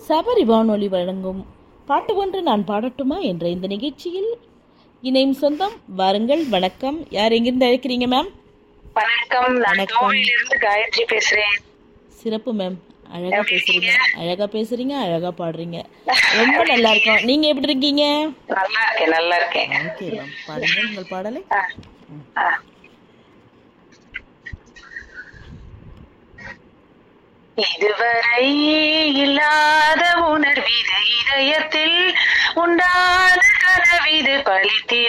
சபரி வானொலி வழங்கும் பாட்டு ஒன்று நான் பாடட்டுமா என்ற இந்த நிகழ்ச்சியில் இணையும் சொந்தம் வாருங்கள் வணக்கம் யார் எங்கிருந்து அழைக்கிறீங்க மேம் வணக்கம் நான் வணக்கம். கோவிலிருந்து காயத்ரி பேசுறேன் சிறப்பு மேம் அழகா எப்படி பேசுறீங்க இருக்கீங்க? அழகா பேசுறீங்க அழகா பாடுறீங்க ரொம்ப நல்லா இருக்கும் நீங்க எப்படி இருக்கீங்க நல்லா இருக்கேன் நல்லா இருக்கேன் ஓகே மேம் பாடுங்க உங்கள் பாடலை ஆ, ஆ. இதுவரை இல்லாத உணர்விது இதயத்தில் உண்டான கனவிது பழித்திட